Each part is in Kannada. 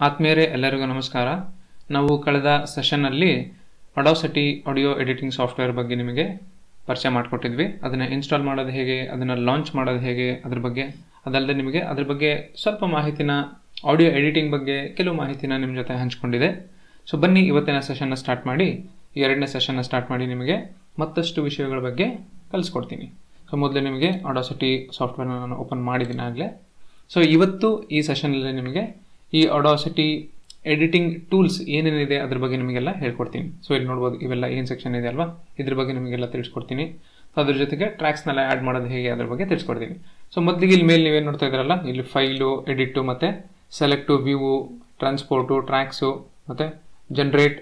ಆತ್ಮೀಯರೇ ಎಲ್ಲರಿಗೂ ನಮಸ್ಕಾರ ನಾವು ಕಳೆದ ಸೆಷನ್ನಲ್ಲಿ ಅಡಾಸಿಟಿ ಆಡಿಯೋ ಎಡಿಟಿಂಗ್ ಸಾಫ್ಟ್ವೇರ್ ಬಗ್ಗೆ ನಿಮಗೆ ಪರಿಚಯ ಮಾಡಿಕೊಟ್ಟಿದ್ವಿ ಅದನ್ನು ಇನ್ಸ್ಟಾಲ್ ಮಾಡೋದು ಹೇಗೆ ಅದನ್ನು ಲಾಂಚ್ ಮಾಡೋದು ಹೇಗೆ ಅದ್ರ ಬಗ್ಗೆ ಅದಲ್ಲದೆ ನಿಮಗೆ ಅದ್ರ ಬಗ್ಗೆ ಸ್ವಲ್ಪ ಮಾಹಿತಿನ ಆಡಿಯೋ ಎಡಿಟಿಂಗ್ ಬಗ್ಗೆ ಕೆಲವು ಮಾಹಿತಿನ ನಿಮ್ಮ ಜೊತೆ ಹಂಚ್ಕೊಂಡಿದೆ ಸೊ ಬನ್ನಿ ಇವತ್ತಿನ ಸೆಷನ್ನ ಸ್ಟಾರ್ಟ್ ಮಾಡಿ ಎರಡನೇ ಸೆಷನ್ನ ಸ್ಟಾರ್ಟ್ ಮಾಡಿ ನಿಮಗೆ ಮತ್ತಷ್ಟು ವಿಷಯಗಳ ಬಗ್ಗೆ ಕಲಿಸ್ಕೊಡ್ತೀನಿ ಸೊ ಮೊದಲು ನಿಮಗೆ ಅಡಾಸಿಟಿ ಸಾಫ್ಟ್ವೇರ್ನ ನಾನು ಓಪನ್ ಮಾಡಿದ್ದೀನಿ ಆಗಲೇ ಸೊ ಇವತ್ತು ಈ ಸೆಷನಲ್ಲಿ ನಿಮಗೆ ಈ ಅಡಾಸಿಟಿ ಎಡಿಟಿಂಗ್ ಟೂಲ್ಸ್ ಏನೇನಿದೆ ಅದ್ರ ಬಗ್ಗೆ ನಿಮಗೆಲ್ಲ ಹೇಳ್ಕೊಡ್ತೀನಿ ಸೊ ಇಲ್ಲಿ ನೋಡ್ಬೋದು ಇವೆಲ್ಲ ಏನು ಸೆಕ್ಷನ್ ಇದೆ ಅಲ್ವಾ ಇದ್ರ ಬಗ್ಗೆ ನಿಮಗೆಲ್ಲ ತಿಳಿಸ್ಕೊಡ್ತೀನಿ ಸೊ ಅದ್ರ ಜೊತೆಗೆ ಟ್ರ್ಯಾಕ್ಸ್ನೆಲ್ಲ ಆ್ಯಡ್ ಮಾಡೋದು ಹೇಗೆ ಅದ್ರ ಬಗ್ಗೆ ತಿಳಿಸ್ಕೊಡ್ತೀನಿ ಸೊ ಮೊದಲಿಗೆ ಇಲ್ಲಿ ಮೇಲೆ ನೀವೇನು ನೋಡ್ತಾ ಇದ್ರಲ್ಲ ಇಲ್ಲಿ ಫೈಲು ಎಡಿಟು ಮತ್ತು ಸೆಲೆಕ್ಟು ವ್ಯೂ ಟ್ರಾನ್ಸ್ಪೋರ್ಟು ಟ್ರ್ಯಾಕ್ಸು ಮತ್ತು generate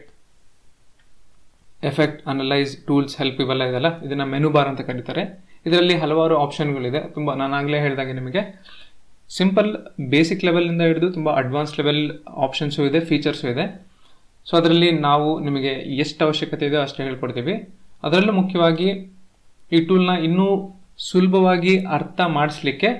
effect analyse tools help ಇವೆಲ್ಲ ಇದೆಲ್ಲ ಇದನ್ನು ಮೆನು ಬಾರ್ ಅಂತ ಕರೀತಾರೆ ಇದರಲ್ಲಿ ಹಲವಾರು ಆಪ್ಷನ್ಗಳಿದೆ ತುಂಬ ನಾನು ಆಗಲೇ ಹೇಳಿದಾಗೆ ನಿಮಗೆ ಸಿಂಪಲ್ ಬೇಸಿಕ್ ಲೆವೆಲಿಂದ ಹಿಡಿದು ತುಂಬ ಅಡ್ವಾನ್ಸ್ ಲೆವೆಲ್ ಆಪ್ಷನ್ಸು ಇದೆ ಫೀಚರ್ಸು ಇದೆ ಸೊ ಅದರಲ್ಲಿ ನಾವು ನಿಮಗೆ ಎಷ್ಟು ಅವಶ್ಯಕತೆ ಇದೆ ಅಷ್ಟು ಹೇಳ್ಕೊಡ್ತೀವಿ ಅದರಲ್ಲೂ ಮುಖ್ಯವಾಗಿ ಈ ಟೂಲ್ನ ಇನ್ನೂ ಸುಲಭವಾಗಿ ಅರ್ಥ ಮಾಡಿಸ್ಲಿಕ್ಕೆ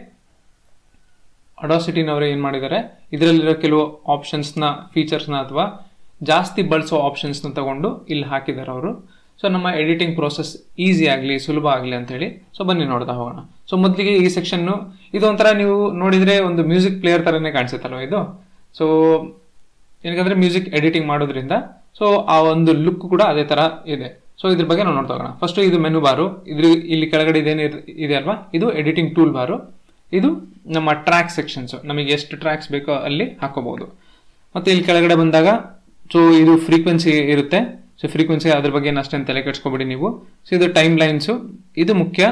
ಅಡಾಸಿಟಿನವರು ಏನು ಮಾಡಿದ್ದಾರೆ ಇದರಲ್ಲಿರೋ ಕೆಲವು ಆಪ್ಷನ್ಸ್ನ ಫೀಚರ್ಸ್ನ ಅಥವಾ ಜಾಸ್ತಿ ಬಳಸೋ ಆಪ್ಷನ್ಸ್ನ ತಗೊಂಡು ಇಲ್ಲಿ ಹಾಕಿದ್ದಾರೆ ಅವರು ಸೊ ನಮ್ಮ ಎಡಿಟಿಂಗ್ ಪ್ರೋಸೆಸ್ ಈಸಿ ಆಗಲಿ ಸುಲಭ ಆಗಲಿ ಅಂತೇಳಿ ಸೊ ಬನ್ನಿ ನೋಡ್ತಾ ಹೋಗೋಣ ಸೊ ಮೊದಲಿಗೆ ಈ ಸೆಕ್ಷನ್ನು ಇದು ಒಂಥರ ನೀವು ನೋಡಿದರೆ ಒಂದು ಮ್ಯೂಸಿಕ್ ಪ್ಲೇಯರ್ ಥರನೇ ಕಾಣಿಸುತ್ತಲ್ವ ಇದು ಸೊ ಏನಕ್ಕಂದ್ರೆ ಮ್ಯೂಸಿಕ್ ಎಡಿಟಿಂಗ್ ಮಾಡೋದ್ರಿಂದ ಸೊ ಆ ಒಂದು ಲುಕ್ ಕೂಡ ಅದೇ ಥರ ಇದೆ ಸೊ ಇದ್ರ ಬಗ್ಗೆ ನಾವು ನೋಡ್ತಾ ಹೋಗೋಣ ಫಸ್ಟ್ ಇದು ಮೆನು ಬಾರು ಇದ್ರ ಇಲ್ಲಿ ಕೆಳಗಡೆ ಇದೇನು ಇದೆ ಅಲ್ವಾ ಇದು ಎಡಿಟಿಂಗ್ ಟೂಲ್ ಬಾರು ಇದು ನಮ್ಮ ಟ್ರ್ಯಾಕ್ ಸೆಕ್ಷನ್ಸ್ ನಮಗೆ ಎಷ್ಟು ಟ್ರ್ಯಾಕ್ಸ್ ಬೇಕೋ ಅಲ್ಲಿ ಹಾಕೋಬಹುದು ಮತ್ತೆ ಇಲ್ಲಿ ಕೆಳಗಡೆ ಬಂದಾಗ ಸೊ ಇದು ಫ್ರೀಕ್ವೆನ್ಸಿ ಇರುತ್ತೆ ಸೊ ಫ್ರೀಕ್ವೆನ್ಸಿ ಅದ್ರ ಬಗ್ಗೆ ಅಷ್ಟೇನು ತಲೆ ಕೆಡ್ಸ್ಕೊಬೇಡಿ ನೀವು ಸೊ ಇದು ಟೈಮ್ ಲೈನ್ಸು ಇದು ಮುಖ್ಯ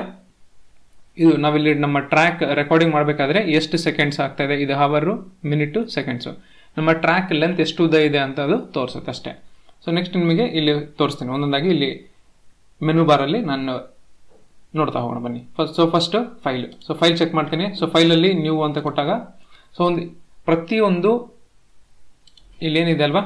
ಇದು ನಾವಿಲ್ಲಿ ನಮ್ಮ ಟ್ರ್ಯಾಕ್ ರೆಕಾರ್ಡಿಂಗ್ ಮಾಡಬೇಕಾದ್ರೆ ಎಷ್ಟು ಸೆಕೆಂಡ್ಸ್ ಆಗ್ತಾ ಇದೆ ಇದು ಹವರು ಮಿನಿಟು ಸೆಕೆಂಡ್ಸು ನಮ್ಮ ಟ್ರ್ಯಾಕ್ ಲೆಂತ್ ಎಷ್ಟು ಉದ್ದ ಇದೆ ಅಂತ ಅದು ತೋರಿಸುತ್ತೆ ಅಷ್ಟೇ ಸೊ ನೆಕ್ಸ್ಟ್ ನಿಮಗೆ ಇಲ್ಲಿ ತೋರಿಸ್ತೀನಿ ಒಂದೊಂದಾಗಿ ಇಲ್ಲಿ ಮೆನು ಬಾರಲ್ಲಿ ನಾನು ನೋಡ್ತಾ ಹೋಗೋಣ ಬನ್ನಿ first so first file so file check ಮಾಡ್ತೀನಿ ಸೊ ಫೈಲಲ್ಲಿ ನೀವು ಅಂತ ಕೊಟ್ಟಾಗ ಸೊ ಒಂದು ಪ್ರತಿಯೊಂದು ಇಲ್ಲೇನಿದೆ ಅಲ್ವಾ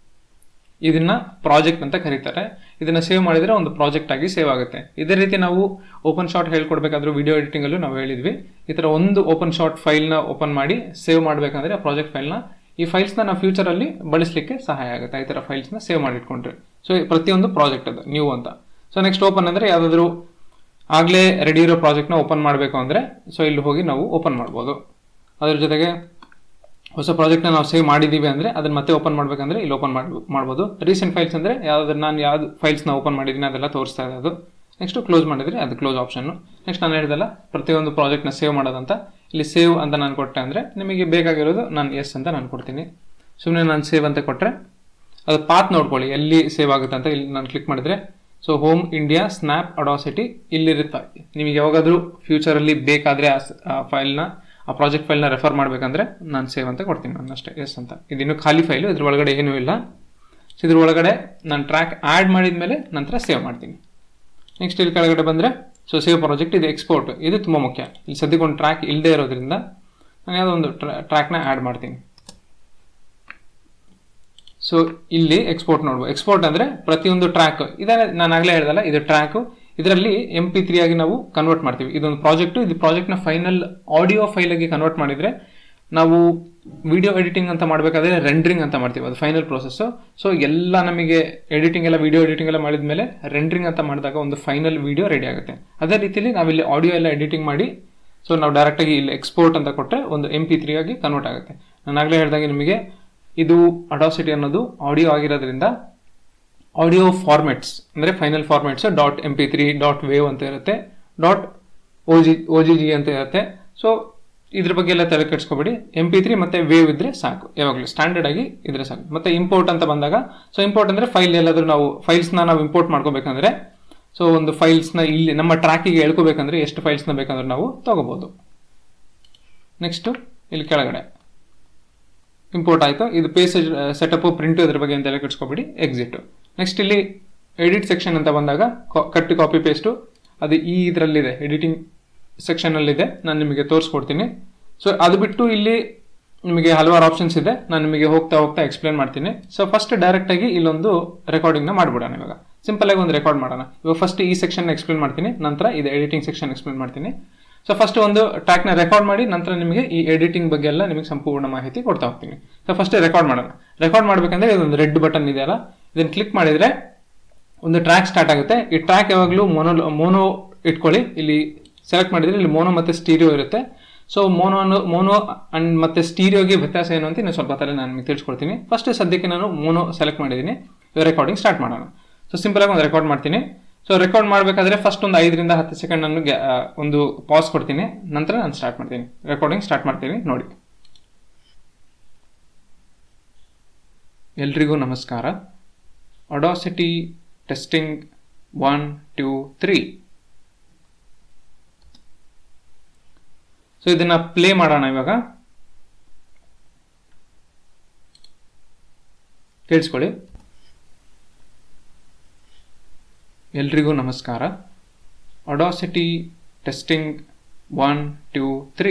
ಇದನ್ನ ಪ್ರಾಜೆಕ್ಟ್ ಅಂತ ಕರೀತಾರೆ ಇದನ್ನ ಸೇವ್ ಮಾಡಿದ್ರೆ ಒಂದು ಪ್ರಾಜೆಕ್ಟ್ ಆಗಿ ಸೇವ್ ಆಗುತ್ತೆ ಇದೇ ರೀತಿ ನಾವು ಓಪನ್ ಶಾಟ್ ಹೇಳ್ಕೊಡ್ಬೇಕಾದ್ರೂ ವಿಡಿಯೋ ಎಡಿಟಿಂಗ್ ಅಲ್ಲೂ ನಾವು ಹೇಳಿದ್ವಿ ಈ ತರ ಒಂದು ಓಪನ್ ಶಾಟ್ ಫೈಲ್ನ ಓಪನ್ ಮಾಡಿ ಸೇವ್ ಮಾಡಬೇಕಂದ್ರೆ ಆ ಪ್ರಾಜೆಕ್ಟ್ ಫೈಲ್ನ ಈ ಫೈಲ್ಸ್ನ ನಾವು ಫ್ಯೂಚರಲ್ಲಿ ಬಳಸಲಿಕ್ಕೆ ಸಹಾಯ ಆಗುತ್ತೆ ಈ ಥರ ಫೈಲ್ಸ್ನ ಸೇವ್ ಮಾಡಿಟ್ಕೊಂಡ್ರೆ ಸೊ ಪ್ರತಿಯೊಂದು ಪ್ರಾಜೆಕ್ಟ್ ಅದು ನ್ಯೂ ಅಂತ ಸೊ ನೆಕ್ಸ್ಟ್ ಓಪನ್ ಅಂದರೆ ಯಾವುದಾದ್ರೂ ಆಗಲೇ ರೆಡಿ ಇರೋ ಪ್ರಾಜೆಕ್ಟ್ನ ಓಪನ್ ಮಾಡಬೇಕು ಅಂದರೆ ಸೊ ಇಲ್ಲಿ ಹೋಗಿ ನಾವು ಓಪನ್ ಮಾಡ್ಬೋದು ಅದ್ರ ಜೊತೆಗೆ ಹೊಸ ಪ್ರಾಜೆಕ್ಟ್ನ ನಾವು ಸೇವ್ ಮಾಡಿದ್ದೀವಿ ಅಂದರೆ ಅದನ್ನ ಮತ್ತೆ ಓಪನ್ ಮಾಡಬೇಕಂದ್ರೆ ಇಲ್ಲಿ ಓಪನ್ ಮಾಡಿ ಮಾಡ್ಬೋದು ರೀಸೆಂಟ್ ಫೈಲ್ಸ್ ಅಂದರೆ ಯಾವ್ದಾದ್ರು ನಾನು ಯಾವ್ದು ಫೈಲ್ಸ್ನ ಓಪನ್ ಮಾಡಿದ್ದೀನಿ ಅದೆಲ್ಲ ತೋರಿಸ್ತಾ ಇದೆ ಅದು ನೆಕ್ಸ್ಟ್ ಕ್ಲೋಸ್ ಮಾಡಿದರೆ ಅದು ಕ್ಲೋಸ್ ಆಪ್ಷನ್ನು ನೆಕ್ಸ್ಟ್ ನಾನು ಹೇಳಿದಲ್ಲ ಪ್ರತಿಯೊಂದು ಪ್ರಾಜೆಕ್ಟ್ನ ಸೇವ್ ಮಾಡೋದಂತ ಇಲ್ಲಿ ಸೇವ್ ಅಂತ ನಾನು ಕೊಟ್ಟೆ ಅಂದರೆ ನಿಮಗೆ ಬೇಕಾಗಿರೋದು ನಾನು ಎಸ್ ಅಂತ ನಾನು ಕೊಡ್ತೀನಿ ಸುಮ್ಮನೆ ನಾನು ಸೇವ್ ಅಂತ ಕೊಟ್ಟರೆ ಅದು ಪಾತ್ ನೋಡ್ಕೊಳ್ಳಿ ಎಲ್ಲಿ ಸೇವ್ ಆಗುತ್ತೆ ಅಂತ ಇಲ್ಲಿ ನಾನು ಕ್ಲಿಕ್ ಮಾಡಿದರೆ so home India snap Audacity ಇಲ್ಲಿರುತ್ತೆ ನಿಮಗೆ ಯಾವಾಗಾದರೂ ಫ್ಯೂಚರಲ್ಲಿ ಬೇಕಾದರೆ ಆ ಫೈಲ್ನ ಆ ಪ್ರಾಜೆಕ್ಟ್ ಫೈಲ್ನ ರೆಫರ್ ಮಾಡಬೇಕಂದ್ರೆ ನಾನು ಸೇವ್ ಅಂತ ಕೊಡ್ತೀನಿ ನಾನು ಅಷ್ಟೇ ಎಸ್ ಅಂತ ಇದಿನ್ನು ಖಾಲಿ ಫೈಲು ಇದ್ರ ಒಳಗಡೆ ಏನೂ ಇಲ್ಲ ಸೊ ಇದ್ರ ಒಳಗಡೆ ನಾನು ಟ್ರ್ಯಾಕ್ ಆ್ಯಡ್ ಮಾಡಿದ ಮೇಲೆ ನಂತರ ಸೇವ್ ಮಾಡ್ತೀನಿ ನೆಕ್ಸ್ಟ್ ಇಲ್ಲಿ ಕೆಳಗಡೆ ಬಂದರೆ ಸೊ ಸೇವ್ ಪ್ರಾಜೆಕ್ಟ್ ಇದು ಎಕ್ಸ್ಪೋರ್ಟ್ ಇದು ತುಂಬ ಮುಖ್ಯ ಇಲ್ಲಿ ಸದ್ಯಕ್ಕೆ ಒಂದು ಟ್ರ್ಯಾಕ್ ಇಲ್ಲದೆ ಇರೋದ್ರಿಂದ ನಾನು ಯಾವುದೋ ಒಂದು ಟ್ರ್ಯಾಕ್ನ ಆ್ಯಡ್ ಮಾಡ್ತೀನಿ ಸೊ ಇಲ್ಲಿ ಎಕ್ಸ್ಪೋರ್ಟ್ ನೋಡ್ಬೋದು ಎಕ್ಸ್ಪೋರ್ಟ್ ಅಂದರೆ ಪ್ರತಿಯೊಂದು ಟ್ರ್ಯಾಕ್ ಇದೇ ನಾನು ಆಗಲೇ ಹೇಳ್ದಲ್ಲ ಇದು ಟ್ರ್ಯಾಕು ಇದರಲ್ಲಿ ಎಂ ಪಿ ತ್ರೀ ಆಗಿ ನಾವು ಕನ್ವರ್ಟ್ ಮಾಡ್ತೀವಿ ಇದೊಂದು ಪ್ರಾಜೆಕ್ಟು ಇದು ಪ್ರಾಜೆಕ್ಟ್ನ ಫೈನಲ್ ಆಡಿಯೋ ಫೈಲಾಗಿ ಕನ್ವರ್ಟ್ ಮಾಡಿದರೆ ನಾವು ವಿಡಿಯೋ ಎಡಿಟಿಂಗ್ ಅಂತ ಮಾಡಬೇಕಾದ್ರೆ ರೆಂಡ್ರಿಂಗ್ ಅಂತ ಮಾಡ್ತೀವಿ ಅದು ಫೈನಲ್ ಪ್ರೊಸೆಸ್ಸು ಸೊ ಎಲ್ಲ ನಮಗೆ ಎಡಿಟಿಂಗ್ ಎಲ್ಲ ವಿಡಿಯೋ ಎಡಿಟಿಂಗ್ ಎಲ್ಲ ಮಾಡಿದ ಮೇಲೆ ರೆಂಡ್ರಿಂಗ್ ಅಂತ ಮಾಡಿದಾಗ ಒಂದು ಫೈನಲ್ ವಿಡಿಯೋ ರೆಡಿ ಆಗುತ್ತೆ ಅದೇ ರೀತಿಯಲ್ಲಿ ನಾವಿಲ್ಲಿ ಆಡಿಯೋ ಎಲ್ಲ ಎಡಿಟಿಂಗ್ ಮಾಡಿ ಸೊ ನಾವು ಡೈರೆಕ್ಟಾಗಿ ಇಲ್ಲಿ ಎಕ್ಸ್ಪೋರ್ಟ್ ಅಂತ ಕೊಟ್ಟರೆ ಒಂದು ಎಂ ಪಿ ತ್ರೀ ಆಗಿ ಕನ್ವರ್ಟ್ ಆಗುತ್ತೆ ನಾನು ಆಗಲೇ ಹೇಳಿದಾಗೆ ನಿಮಗೆ ಇದು ಅಡಾಸಿಟಿ ಅನ್ನೋದು ಆಡಿಯೋ ಆಗಿರೋದ್ರಿಂದ ಆಡಿಯೋ ಫಾರ್ಮೆಟ್ಸ್ ಅಂದರೆ final formats dot M P three dot wave ಅಂತ ಇರುತ್ತೆ dot O G O G G ಅಂತ ಇರುತ್ತೆ ಸೊ ಇದ್ರ ಬಗ್ಗೆ ಎಲ್ಲ ತಲೆ ಕೆಡ್ಸ್ಕೊಬೇಡಿ ಎಂ ಪಿ ತ್ರೀ ಮತ್ತು ವೇವ್ ಇದ್ರೆ ಸಾಕು ಯಾವಾಗಲೂ ಸ್ಟ್ಯಾಂಡರ್ಡ್ ಆಗಿ ಇದ್ರೆ ಸಾಕು ಮತ್ತೆ ಇಂಪೋರ್ಟ್ ಅಂತ ಬಂದಾಗ ಸೊ ಇಂಪೋರ್ಟ್ ಅಂದರೆ ಫೈಲ್ ಎಲ್ಲಾದರೂ ನಾವು ಫೈಲ್ಸ್ನ ನಾವು ಇಂಪೋರ್ಟ್ ಮಾಡ್ಕೋಬೇಕಂದ್ರೆ ಸೊ ಒಂದು ಫೈಲ್ಸ್ನ ಇಲ್ಲಿ ನಮ್ಮ ಟ್ರ್ಯಾಕಿಗೆ ಹೇಳ್ಕೋಬೇಕಂದ್ರೆ ಎಷ್ಟು ಫೈಲ್ಸ್ನ ಬೇಕಂದ್ರೆ ನಾವು ತಗೋಬೋದು ನೆಕ್ಸ್ಟು ಇಲ್ಲಿ ಕೆಳಗಡೆ ಇಂಪೋರ್ಟ್ ಆಯಿತು ಇದು ಪೇಸೇಜ್ ಸೆಟಪ್ ಪ್ರಿಂಟು ಇದ್ರ ಬಗ್ಗೆ ಅಂತೆಲ್ಲ ಕೆಡ್ಸ್ಕೊಬೇಡಿ ಎಕ್ಸಿಟ್ ನೆಕ್ಸ್ಟ್ ಇಲ್ಲಿ ಎಡಿಟ್ ಸೆಕ್ಷನ್ ಅಂತ ಬಂದಾಗ ಕಟ್ ಕಾಪಿ ಪೇಸ್ಟು ಅದು ಈ ಇದರಲ್ಲಿದೆ ಎಡಿಟಿಂಗ್ ಸೆಕ್ಷನಲ್ಲಿದೆ ನಾನು ನಿಮಗೆ ತೋರಿಸ್ಕೊಡ್ತೀನಿ ಸೊ ಅದು ಬಿಟ್ಟು ಇಲ್ಲಿ ನಿಮಗೆ ಹಲವಾರು ಆಪ್ಷನ್ಸ್ ಇದೆ ನಾನು ನಿಮಗೆ ಹೋಗ್ತಾ ಹೋಗ್ತಾ ಎಕ್ಸ್ಪ್ಲೇನ್ ಮಾಡ್ತೀನಿ ಸೊ ಫಸ್ಟ್ ಡೈರೆಕ್ಟಾಗಿ ಇಲ್ಲೊಂದು ರೆಕಾರ್ಡಿಂಗ್ನ ಮಾಡ್ಬಿಡೋಣ ಇವಾಗ ಸಿಂಪಲ್ ಆಗಿ ಒಂದು ರೆಕಾರ್ಡ್ ಮಾಡೋಣ ಇವಾಗ ಫಸ್ಟ್ ಈ ಸೆಕ್ಷನ್ ಎಕ್ಸ್ಪ್ಲೇನ್ ಮಾಡ್ತೀನಿ ನಂತರ ಇದು ಎಡಿಟಿಂಗ್ ಸೆಕ್ಷನ್ ಎಕ್ಸ್ಪ್ಲೇನ್ ಮಾಡ್ತೀನಿ ಸೊ ಫಸ್ಟ್ ಒಂದು ಟ್ರ್ಯಾಕ್ನ ರೆಕಾರ್ಡ್ ಮಾಡಿ ನಂತರ ನಿಮಗೆ ಈ ಎಡಿಟಿಂಗ್ ಬಗ್ಗೆ ಎಲ್ಲ ನಿಮಗೆ ಸಂಪೂರ್ಣ ಮಾಹಿತಿ ಕೊಡ್ತಾ ಹೋಗ್ತೀನಿ ಸೊ ಫಸ್ಟ್ ರೆಕಾರ್ಡ್ ಮಾಡೋಣ ರೆಕಾರ್ಡ್ ಮಾಡ್ಬೇಕಂದ್ರೆ ಇದೊಂದು ರೆಡ್ ಬಟನ್ ಇದೆಯಲ್ಲ ಇದನ್ನ ಕ್ಲಿಕ್ ಮಾಡಿದ್ರೆ ಒಂದು ಟ್ರ್ಯಾಕ್ ಸ್ಟಾರ್ಟ್ ಆಗುತ್ತೆ ಈ ಟ್ರ್ಯಾಕ್ ಯಾವಾಗಲೂ ಮೋನೋ ಮೋನೋ ಇಟ್ಕೊಳ್ಳಿ ಇಲ್ಲಿ ಸೆಲೆಕ್ಟ್ ಮಾಡಿದ್ರೆ ಇಲ್ಲಿ ಮೋನೋ ಮತ್ತೆ ಸ್ಟೀರಿಯೋ ಇರುತ್ತೆ ಸೊ ಮೋನೋ ಮೋನೋ ಅಂಡ್ ಮತ್ತೆ ಸ್ಟೀರಿಯೋಗೆ ವ್ಯತ್ಯಾಸ ಏನು ಅಂತ ಇನ್ನು ಸ್ವಲ್ಪ ತಲೆ ನಾನು ನಿಮಗೆ ತಿಳಿಸ್ಕೊಡ್ತೀನಿ ಫಸ್ಟ್ ಸದ್ಯಕ್ಕೆ ನಾನು ಮೋನೋ ಸೆಲೆಕ್ಟ್ ಮಾಡಿದ್ದೀನಿ ರೆಕಾರ್ಡಿಂಗ್ ಸ್ಟಾರ್ಟ್ ಮಾಡೋಣ ಸೊ ಸಿಂಪಲ್ ಆಗಿ ಒಂದು ರೆಕಾರ್ಡ್ ಮಾಡ್ತೀನಿ ಸೊ ರೆಕಾರ್ಡ್ ಮಾಡಬೇಕಾದ್ರೆ ಫಸ್ಟ್ ಒಂದು ಐದರಿಂದ ಹತ್ತು ಸೆಕೆಂಡ್ ನಾನು ಗ್ಯಾ- ಆ, ಒಂದು ಪಾಸ್ ಕೊಡ್ತೀನಿ ನಂತರ ನಾನು ಸ್ಟಾರ್ಟ್ ಮಾಡ್ತೀನಿ ರೆಕಾರ್ಡಿಂಗ್ ಸ್ಟಾರ್ಟ್ ಮಾಡ್ತೀನಿ ನೋಡಿ ಎಲ್ರಿಗೂ ನಮಸ್ಕಾರ Audacity testing one two three so ಇದನ್ನ ಪ್ಲೇ ಮಾಡೋಣ ಇವಾಗ ಕೇಳಿಸ್ಕೊಳ್ಳಿ ಎಲ್ರಿಗೂ ನಮಸ್ಕಾರ Audacity testing one two three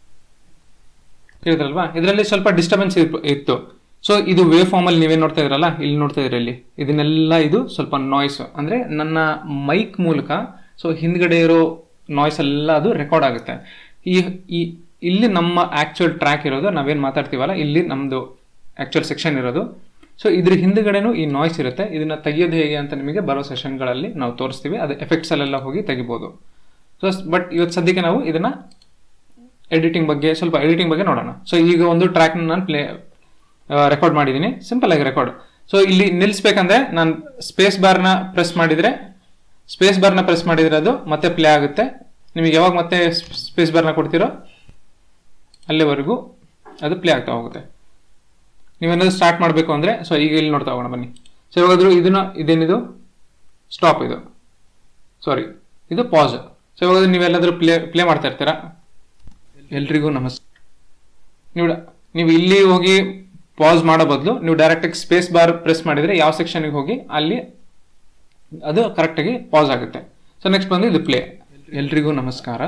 ಕೇಳಿದ್ರಲ್ವಾ ಇದರಲ್ಲಿ ಸ್ವಲ್ಪ ಡಿಸ್ಟರ್ಬೆನ್ಸ್ ಇತ್ತು ಸೊ ಇದು ವೇ ಫಾರ್ಮ್ ಅಲ್ಲಿ ನೀವೇ ನೋಡ್ತಾ ಇದ್ರಲ್ಲ ಇಲ್ಲಿ ನೋಡ್ತಾ ಇದ್ರಿ ಇಲ್ಲಿ ಇದನ್ನೆಲ್ಲ ಇದು ಸ್ವಲ್ಪ ನಾಯ್ಸ್ ಅಂದ್ರೆ ನನ್ನ ಮೈಕ್ ಮೂಲಕ ಸೊ ಹಿಂದ್ಗಡೆ ಇರೋ ನಾಯ್ಸ್ ಎಲ್ಲ ಅದು ರೆಕಾರ್ಡ್ ಆಗುತ್ತೆ ಈ ಈ ಇಲ್ಲಿ ನಮ್ಮ ಆಕ್ಚುಯಲ್ ಟ್ರ್ಯಾಕ್ ಇರೋದು ನಾವೇನ್ ಮಾತಾಡ್ತೀವಲ್ಲ ಇಲ್ಲಿ ನಮ್ದು ಆಕ್ಚುಯಲ್ ಸೆಕ್ಷನ್ ಇರೋದು ಸೊ ಇದ್ರ ಹಿಂದ್ಗಡೆನೂ ಈ ನಾಯ್ಸ್ ಇರುತ್ತೆ ಇದನ್ನ ತೆಗಿಯೋದು ಹೇಗೆ ಅಂತ ನಿಮಗೆ ಬರೋ ಸೆಷನ್ಗಳಲ್ಲಿ ನಾವು ತೋರಿಸ್ತೀವಿ ಅದು ಎಫೆಕ್ಟ್ಸ್ ಅಲ್ಲೆಲ್ಲ ಹೋಗಿ ತೆಗಿಬೋದು ಸೊ ಬಟ್ ಇವತ್ತು ಸದ್ಯಕ್ಕೆ ನಾವು ಇದನ್ನ ಎಡಿಟಿಂಗ್ ಬಗ್ಗೆ ಸ್ವಲ್ಪ ಎಡಿಟಿಂಗ್ ಬಗ್ಗೆ ನೋಡೋಣ ಸೊ ಈಗ ಒಂದು ಟ್ರ್ಯಾಕ್ ನಾನು ಪ್ಲೇ ರೆಕಾರ್ಡ್ ಮಾಡಿದ್ದೀನಿ ಸಿಂಪಲ್ ಆಗಿ ರೆಕಾರ್ಡ್ ಸೊ ಇಲ್ಲಿ ನಿಲ್ಲಿಸ್ಬೇಕಂದ್ರೆ ನಾನು ಸ್ಪೇಸ್ ಬಾರ್ನ ಪ್ರೆಸ್ ಮಾಡಿದ್ರೆ ಸ್ಪೇಸ್ ಬಾರ್ನ ಪ್ರೆಸ್ ಮಾಡಿದ್ರೆ ಅದು ಮತ್ತೆ ಪ್ಲೇ ಆಗುತ್ತೆ ನಿಮಗೆ ಯಾವಾಗ ಮತ್ತೆ ಸ್ಪೇಸ್ ಬಾರ್ನ ಕೊಡ್ತೀರೋ ಅಲ್ಲಿವರೆಗೂ ಅದು ಪ್ಲೇ ಆಗ್ತಾ ಹೋಗುತ್ತೆ ನೀವೇನಾದ್ರು ಸ್ಟಾರ್ಟ್ ಮಾಡಬೇಕು ಅಂದ್ರೆ ಸೊ ಈಗ ಇಲ್ಲಿ ನೋಡ್ತಾ ಹೋಗೋಣ ಬನ್ನಿ ಸೊ ಇವಾಗಾದ್ರೂ ಇದನ್ನ ಇದೇನಿದು ಸ್ಟಾಪ್ ಇದು ಸಾರಿ ಇದು ಪಾಸ್ ಸೊ ಇವಾಗ ನೀವೆಲ್ಲಾದ್ರೂ ಪ್ಲೇ ಪ್ಲೇ ಮಾಡ್ತಾ ಇರ್ತೀರಾ ಎಲ್ರಿಗೂ ನಮಸ್ಕಾರ ನೀವು ನೀವು ಇಲ್ಲಿ ಹೋಗಿ ಪಾಸ್ ಮಾಡೋ ಬದಲು ನೀವು ಡೈರೆಕ್ಟಾಗಿ ಸ್ಪೇಸ್ ಬಾರ್ ಪ್ರೆಸ್ ಮಾಡಿದ್ರೆ ಯಾವ ಸೆಕ್ಷನ್ಗೆ ಹೋಗಿ ಅಲ್ಲಿ ಅದು ಕರೆಕ್ಟಾಗಿ ಪಾಸ್ ಆಗುತ್ತೆ ಸೊ ನೆಕ್ಸ್ಟ್ ಬಂದು ಇದು ಪ್ಲೇ ಎಲ್ರಿಗೂ ನಮಸ್ಕಾರ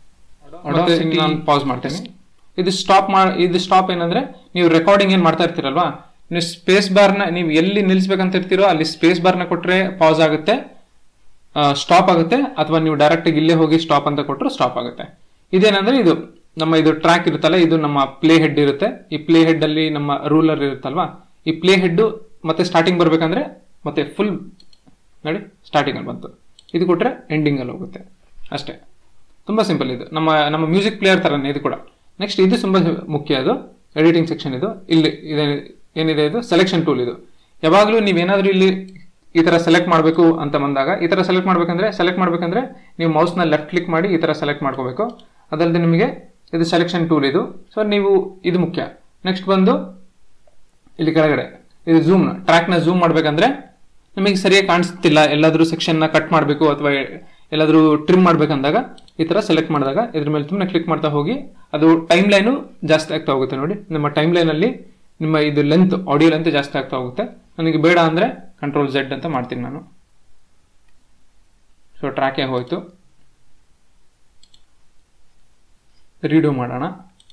ನಾನು ಪಾಸ್ ಮಾಡ್ತೇನೆ ಇದು ಸ್ಟಾಪ್ ಮಾ ಇದು ಸ್ಟಾಪ್ ಏನಂದ್ರೆ ನೀವು ರೆಕಾರ್ಡಿಂಗ್ ಏನ್ ಮಾಡ್ತಾ ಇರ್ತೀರಲ್ವಾ ನೀವು ಸ್ಪೇಸ್ ಬಾರ್ನ ನೀವು ಎಲ್ಲಿ ನಿಲ್ಸ್ಬೇಕಂತ ಇರ್ತೀರೋ ಅಲ್ಲಿ ಸ್ಪೇಸ್ ಬಾರ್ನ ಕೊಟ್ರೆ ಪಾಸ್ ಆಗುತ್ತೆ ಸ್ಟಾಪ್ ಆಗುತ್ತೆ ಅಥವಾ ನೀವು ಡೈರೆಕ್ಟ್ ಇಲ್ಲೇ ಹೋಗಿ ಸ್ಟಾಪ್ ಅಂತ ಕೊಟ್ಟರು ಸ್ಟಾಪ್ ಆಗುತ್ತೆ ಇದೇನಂದ್ರೆ ಇದು ನಮ್ಮ ಇದು ಟ್ರ್ಯಾಕ್ ಇರುತ್ತಲ್ಲ ಇದು ನಮ್ಮ ಪ್ಲೇ ಹೆಡ್ ಇರುತ್ತೆ ಈ ಪ್ಲೇ ಹೆಡ್ ಅಲ್ಲಿ ನಮ್ಮ ರೂಲರ್ ಇರುತ್ತಲ್ವಾ ಈ ಪ್ಲೇ ಹೆಡ್ ಮತ್ತೆ ಸ್ಟಾರ್ಟಿಂಗ್ ಬರ್ಬೇಕಂದ್ರೆ ಮತ್ತೆ ಫುಲ್ ನೋಡಿ ಸ್ಟಾರ್ಟಿಂಗ್ ಅಲ್ಲಿ ಬಂತು ಇದು ಕೊಟ್ರೆ ಎಂಡಿಂಗ್ ಅಲ್ಲಿ ಹೋಗುತ್ತೆ ಅಷ್ಟೇ ತುಂಬಾ ಸಿಂಪಲ್ ಇದು ನಮ್ಮ ನಮ್ಮ ಮ್ಯೂಸಿಕ್ ಪ್ಲೇಯರ್ ತರನೇ ಇದು ಕೂಡ ನೆಕ್ಸ್ಟ್ ಇದು ತುಂಬಾ ಮುಖ್ಯ ಅದು ಎಡಿಟಿಂಗ್ ಸೆಕ್ಷನ್ ಇದು ಇಲ್ಲಿ ಇದೇನಿದೆ ಏನಿದೆ ಇದು ಸೆಲೆಕ್ಷನ್ ಟೂಲ್ ಇದು ಯಾವಾಗಲೂ ನೀವೇನಾದ್ರೂ ಇಲ್ಲಿ ಈ ತರ ಸೆಲೆಕ್ಟ್ ಮಾಡಬೇಕು ಅಂತ ಬಂದಾಗ ಈ ತರ ಸೆಲೆಕ್ಟ್ ಮಾಡ್ಬೇಕಂದ್ರೆ ಸೆಲೆಕ್ಟ್ ಮಾಡ್ಬೇಕಂದ್ರೆ ನೀವು ಮೌಸ್ನ ಲೆಫ್ಟ್ ಕ್ಲಿಕ್ ಮಾಡಿ ಈ ತರ ಸೆಲೆಕ್ಟ್ ಮಾಡ್ಕೋಬೇಕು ಅದಲ್ಲದೆ ನಿಮಗೆ ಇದು ಸೆಲೆಕ್ಷನ್ ಟೂಲ್ ಇದು ಸೊ ನೀವು ಇದು ಮುಖ್ಯ ನೆಕ್ಸ್ಟ್ ಬಂದು ಇಲ್ಲಿ ಕೆಳಗಡೆ ಇದು ಝೂಮ್ ಟ್ರ್ಯಾಕ್ ನ ಝೂಮ್ ಮಾಡ್ಬೇಕಂದ್ರೆ ನಿಮಗೆ ಸರಿಯಾಗಿ ಕಾಣಿಸ್ತಿಲ್ಲ ಎಲ್ಲಾದ್ರೂ ಸೆಕ್ಷನ್ ನ ಕಟ್ ಮಾಡಬೇಕು ಅಥವಾ ಎಲ್ಲಾದ್ರೂ ಟ್ರಿಮ್ ಮಾಡ್ಬೇಕಂದಾಗ ಈ ತರ ಸೆಲೆಕ್ಟ್ ಮಾಡಿದಾಗ ಇದ್ರ ಮೇಲೆ ತುಂಬಾ ಕ್ಲಿಕ್ ಮಾಡ್ತಾ ಹೋಗಿ ಅದು ಟೈಮ್ ಲೈನು ಜಾಸ್ತಿ ಆಗ್ತಾ ಹೋಗುತ್ತೆ ನೋಡಿ ನಿಮ್ಮ ಟೈಮ್ ಲೈನ್ ಅಲ್ಲಿ ನಿಮ್ಮ ಇದು ಲೆಂತ್ ಆಡಿಯೋ ಲೆಂತ್ ಜಾಸ್ತಿ ಆಗ್ತಾ ಹೋಗುತ್ತೆ ನನಗೆ ಬೇಡ ಅಂದ್ರೆ ಕಂಟ್ರೋಲ್ ಝೆಡ್ ಅಂತ ಮಾಡ್ತೀನಿ ನಾನು ಸೊ ಟ್ರ್ಯಾಕೇ ಹೋಯ್ತು ರೀಡೂ ಮಾಡೋಣ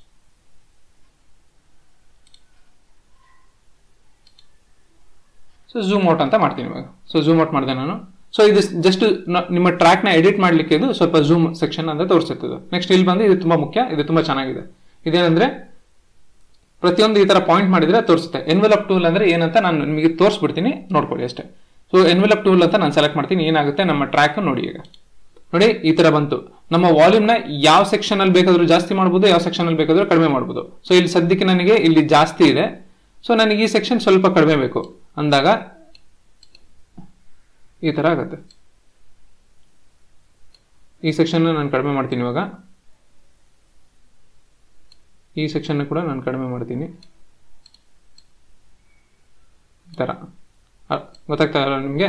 ಸೊ ಝೂಮ್ ಔಟ್ ಅಂತ ಮಾಡ್ತೀನಿ ಇವಾಗ ಸೊ ಝೂಮ್ ಔಟ್ ಮಾಡಿದೆ ನಾನು ಸೊ ಇದು ಜಸ್ಟ್ ನಿಮ್ಮ ಟ್ರ್ಯಾಕ್ನ ಎಡಿಟ್ ಮಾಡ್ಲಿಕ್ಕೆ ಇದು ಸ್ವಲ್ಪ ಝೂಮ್ ಸೆಕ್ಷನ್ ಅಂತ ತೋರಿಸುತ್ತೆ ನೆಕ್ಸ್ಟ್ ಇಲ್ಲಿ ಬಂದು ಇದು ತುಂಬಾ ಮುಖ್ಯ ಇದು ತುಂಬಾ ಚೆನ್ನಾಗಿದೆ ಇದೇನಂದ್ರೆ ಪ್ರತಿಯೊಂದು ಈ ತರ ಪಾಯಿಂಟ್ ಮಾಡಿದ್ರೆ ತೋರಿಸುತ್ತೆ ಎನ್ವೆಲಪ್ ಟೂಲ್ ಅಂದ್ರೆ ಏನಂತ ನಾನು ನಿಮಗೆ ತೋರಿಸ್ಬಿಡ್ತೀನಿ ನೋಡ್ಕೊಳ್ಳಿ ಅಷ್ಟೇ ಸೊ ಎನ್ವೆಲಪ್ ಟೂಲ್ ಅಂತ ನಾನು ಸೆಲೆಕ್ಟ್ ಮಾಡ್ತೀನಿ ಏನಾಗುತ್ತೆ ನಮ್ಮ ಟ್ರ್ಯಾಕ್ ನೋಡಿ ಈಗ ನೋಡಿ ಈ ತರ ಬಂತು ನಮ್ಮ ವಾಲ್ಯೂಮ್ ನ ಯಾವ ಸೆಕ್ಷನ್ ಅಲ್ಲಿ ಬೇಕಾದ್ರೂ ಜಾಸ್ತಿ ಮಾಡ್ಬೋದು ಯಾವ ಸೆಕ್ಷನ್ ಅಲ್ಲಿ ಬೇಕಾದ್ರೂ ಕಡಿಮೆ ಮಾಡ್ಬೋದು ಸೊ ಇಲ್ಲಿ ಸದ್ಯಕ್ಕೆ ನನಗೆ ಇಲ್ಲಿ ಜಾಸ್ತಿ ಇದೆ ಸೊ ನನಗೆ ಈ ಸೆಕ್ಷನ್ ಸ್ವಲ್ಪ ಕಡಿಮೆ ಬೇಕು ಅಂದಾಗ ಈ ತರ ಆಗುತ್ತೆ ಈ ಸೆಕ್ಷನ್ ನಾನು ಕಡಿಮೆ ಮಾಡ್ತೀನಿ ಇವಾಗ ಈ ಸೆಕ್ಷನ್ ಕೂಡ ನಾನು ಕಡಿಮೆ ಮಾಡ್ತೀನಿ ಈ ತರ ಗೊತ್ತಾಗ್ತಾ ಇಲ್ಲ ನಿಮಗೆ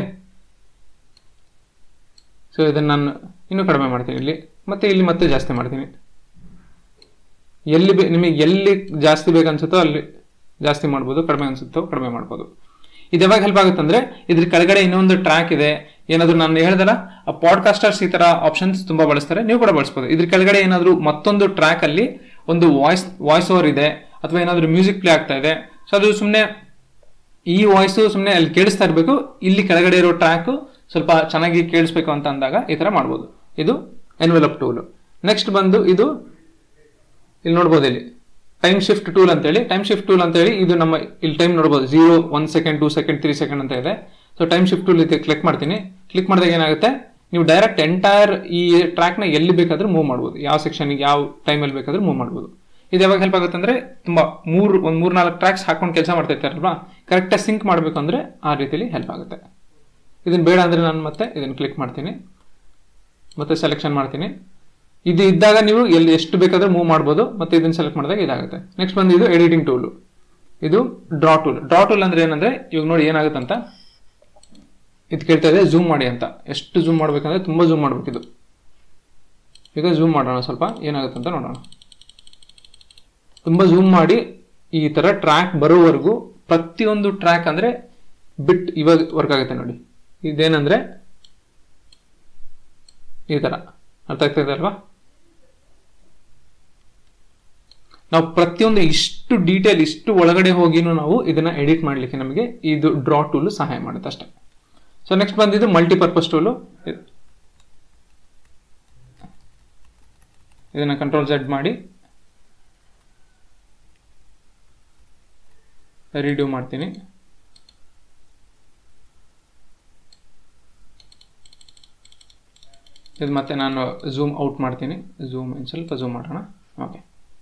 ಸೊ ಇದನ್ನು ನಾನು ಇನ್ನೂ ಕಡಿಮೆ ಮಾಡ್ತೀನಿ ಇಲ್ಲಿ ಮತ್ತೆ ಇಲ್ಲಿ ಮತ್ತೆ ಜಾಸ್ತಿ ಮಾಡ್ತೀನಿ ಎಲ್ಲಿ ಬೇ ನಿಮಗೆ ಎಲ್ಲಿ ಜಾಸ್ತಿ ಬೇಕನ್ಸುತ್ತೋ ಅಲ್ಲಿ ಜಾಸ್ತಿ ಮಾಡ್ಬೋದು ಕಡಿಮೆ ಅನ್ಸುತ್ತೋ ಕಡಿಮೆ ಮಾಡ್ಬೋದು ಇದು ಯಾವಾಗ ಹೆಲ್ಪ್ ಆಗುತ್ತೆ ಅಂದ್ರೆ ಇದ್ರ ಕೆಳಗಡೆ ಇನ್ನೊಂದು ಟ್ರ್ಯಾಕ್ ಇದೆ ಏನಾದ್ರು ನಾನು ಹೇಳ್ದಲ್ಲ ಆ ಪಾಡ್ಕಾಸ್ಟರ್ಸ್ ಈ ತರ ಆಪ್ಷನ್ಸ್ ತುಂಬಾ ಬಳಸ್ತಾರೆ ನೀವು ಕೂಡ ಬಳಸ್ಬೋದು ಇದ್ರ ಕೆಳಗಡೆ ಏನಾದ್ರು ಮತ್ತೊಂದು ಟ್ರ್ಯಾಕ್ ಅಲ್ಲಿ ಒಂದು ವಾಯ್ಸ್ ವಾಯ್ಸ್ ಓವರ್ ಇದೆ ಅಥವಾ ಏನಾದ್ರು ಮ್ಯೂಸಿಕ್ ಪ್ಲೇ ಆಗ್ತಾ ಇದೆ ಸೊ ಅದು ಸುಮ್ಮನೆ ಈ ವಾಯ್ಸು ಸುಮ್ಮನೆ ಅಲ್ಲಿ ಕೇಳಿಸ್ತಾ ಇರಬೇಕು ಇಲ್ಲಿ ಕೆಳಗಡೆ ಇರೋ ಟ್ರ್ಯಾಕ್ ಸ್ವಲ್ಪ ಚೆನ್ನಾಗಿ ಕೇಳಿಸ್ಬೇಕು ಅಂತ ಅಂದಾಗ ಈ ತರ ಮಾಡ್ಬೋದು ಇದು ಎನ್ವೆಲಪ್ ಟೂಲ್ ನೆಕ್ಸ್ಟ್ ಬಂದು ಇದು ಇಲ್ಲಿ ನೋಡ್ಬೋದು ಇಲ್ಲಿ ಟೈಮ್ ಶಿಫ್ಟ್ ಟೂಲ್ ಅಂತೇಳಿ ಟೈಮ್ ಶಿಫ್ಟ್ ಟೂಲ್ ಅಂತೇಳಿ ಇದು ನಮ್ಮ ಇಲ್ಲಿ ಟೈಮ್ ನೋಡ್ಬೋದು zero one second two second three second ಅಂತ ಇದೆ ಸೊ ಟೈಮ್ ಶಿಫ್ಟ್ ಟೂಲ್ ಇದೆ ಕ್ಲಿಕ್ ಮಾಡ್ತೀನಿ ಕ್ಲಿಕ್ ಮಾಡಿದಾಗ ಏನಾಗುತ್ತೆ ನೀವು ಡೈರೆಕ್ಟ್ ಎಂಟೈರ್ ಈ ಟ್ರ್ಯಾಕ್ನ ಎಲ್ಲಿ ಬೇಕಾದ್ರೂ ಮೂವ್ ಮಾಡ್ಬೋದು ಯಾವ ಸೆಕ್ಷನ್ಗೆ ಯಾವ ಟೈಮಲ್ಲಿ ಬೇಕಾದ್ರೂ ಮೂವ್ ಮಾಡ್ಬೋದು ಇದು ಯಾವಾಗ ಹೆಲ್ಪ್ ಆಗುತ್ತೆ ಅಂದ್ರೆ ತುಂಬಾ ಮೂರು ಒಂದು ಮೂರು ನಾಲ್ಕು ಟ್ರ್ಯಾಕ್ಸ್ ಹಾಕೊಂಡು ಕೆಲಸ ಮಾಡ್ತಾ ಇರ್ತಾರಲ್ವಾ ಕರೆಕ್ಟಾಗಿ ಸಿಂಕ್ ಮಾಡಬೇಕು ಅಂದ್ರೆ ಆ ರೀತಿಲಿ ಹೆಲ್ಪ್ ಆಗುತ್ತೆ ಇದನ್ನ ಬೇಡ ಅಂದ್ರೆ ನಾನು ಮತ್ತೆ ಇದನ್ನು ಕ್ಲಿಕ್ ಮಾಡ್ತೀನಿ ಮತ್ತೆ ಸೆಲೆಕ್ಷನ್ ಮಾಡ್ತೀನಿ ಇದು ಇದ್ದಾಗ ನೀವು ಎಲ್ಲಿ ಎಷ್ಟು ಬೇಕಾದ್ರೂ ಮೂವ್ ಮಾಡ್ಬೋದು ಮತ್ತೆ ಇದನ್ನ ಸೆಲೆಕ್ಟ್ ಮಾಡಿದಾಗ ಇದಾಗುತ್ತೆ ನೆಕ್ಸ್ಟ್ ಬಂದು ಇದು ಎಡಿಟಿಂಗ್ ಟೂಲ್ ಇದು ಡ್ರಾ ಟೂಲ್ ಡ್ರಾ ಟೂಲ್ ಅಂದ್ರೆ ಏನಂದ್ರೆ ಇವಾಗ ನೋಡಿ ಏನಾಗುತ್ತೆ ಅಂತ ಇದು ಕೇಳ್ತಾ ಇದೆ ಝೂಮ್ ಮಾಡಿ ಅಂತ ಎಷ್ಟು ಝೂಮ್ ಮಾಡ್ಬೇಕಂದ್ರೆ ತುಂಬಾ ಝೂಮ್ ಮಾಡ್ಬೇಕು ಇದು ಈಗ ಝೂಮ್ ಮಾಡೋಣ ಸ್ವಲ್ಪ ಏನಾಗುತ್ತೆ ಅಂತ ನೋಡೋಣ ತುಂಬಾ ಝೂಮ್ ಮಾಡಿ ಈ ತರ ಟ್ರ್ಯಾಕ್ ಬರೋವರೆಗೂ ಪ್ರತಿಯೊಂದು ಟ್ರ್ಯಾಕ್ ಅಂದ್ರೆ ಬಿಟ್ ಇವಾಗ ವರ್ಕ್ ಆಗುತ್ತೆ ನೋಡಿ ಇದೇನಂದ್ರೆ ಈ ತರ ಅರ್ಥ ಆಗ್ತಾ ಇದೆ ಅಲ್ವಾ ನಾವು ಪ್ರತಿಯೊಂದು ಇಷ್ಟು ಡೀಟೇಲ್ ಇಷ್ಟು ಒಳಗಡೆ ಹೋಗಿನೂ ನಾವು ಇದನ್ನ ಎಡಿಟ್ ಮಾಡ್ಲಿಕ್ಕೆ ನಮಗೆ ಇದು ಡ್ರಾ ಟೂಲ್ ಸಹಾಯ ಮಾಡುತ್ತೆ ಅಷ್ಟೇ ಸೊ ನೆಕ್ಸ್ಟ್ ಬಂದಿದ್ದು ಮಲ್ಟಿಪರ್ಪಸ್ ಟೂಲು ಇದನ್ನ ಕಂಟ್ರೋಲ್ ಜೆಡ್ ಮಾಡಿ ರೀಡ್ಯೂ ಮಾಡ್ತೀನಿ ಇದು ಮತ್ತೆ ನಾನು ಝೂಮ್ ಔಟ್ ಮಾಡ್ತೀನಿ ಝೂಮ್ ಇನ್ ಸ್ವಲ್ಪ ಝೂಮ್ ಮಾಡೋಣ ಓಕೆ